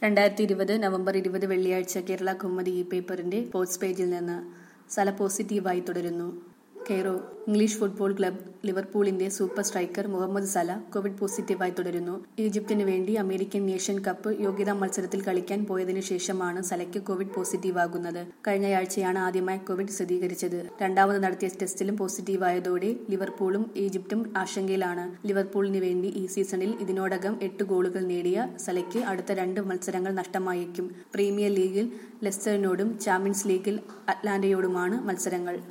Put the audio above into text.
രണ്ടായിരത്തി ഇരുപത് നവംബർ ഇരുപത് വെള്ളിയാഴ്ച കേരള കൗമുദി ഈ പേപ്പറിന്റെ സ്പോർട്സ് പേജിൽ നിന്ന് സല പോസിറ്റീവായി തുടരുന്നു കെയ്റോ ഇംഗ്ലീഷ് ഫുട്ബോൾ ക്ലബ് ലിവർപൂളിന്റെ super striker Muhammad Salah Covid പോസിറ്റീവായി തുടരുന്നു ഈജിപ്തിന് വേണ്ടി അമേരിക്കൻ നേഷൻ കപ്പ് യോഗ്യതാ മത്സരത്തിൽ കളിക്കാൻ പോയതിനു ശേഷമാണ് സലയ്ക്ക് കോവിഡ് പോസിറ്റീവാകുന്നത് കഴിഞ്ഞയാഴ്ചയാണ് ആദ്യമായി കോവിഡ് സ്ഥിരീകരിച്ചത് രണ്ടാമത് നടത്തിയ ടെസ്റ്റിലും പോസിറ്റീവായതോടെ ലിവർപൂളും ഈജിപ്തും ആശങ്കയിലാണ് ലിവർപൂളിന് വേണ്ടി ഈ സീസണിൽ ഇതിനോടകം എട്ട് ഗോളുകൾ നേടിയ സലയ്ക്ക് അടുത്ത രണ്ട് മത്സരങ്ങൾ നഷ്ടമായേക്കും പ്രീമിയർ ലീഗിൽ ലെസ്റ്ററിനോടും ചാമ്പ്യൻസ് ലീഗിൽ അറ്റ്ലാന്റയോടുമാണ് മത്സരങ്ങൾ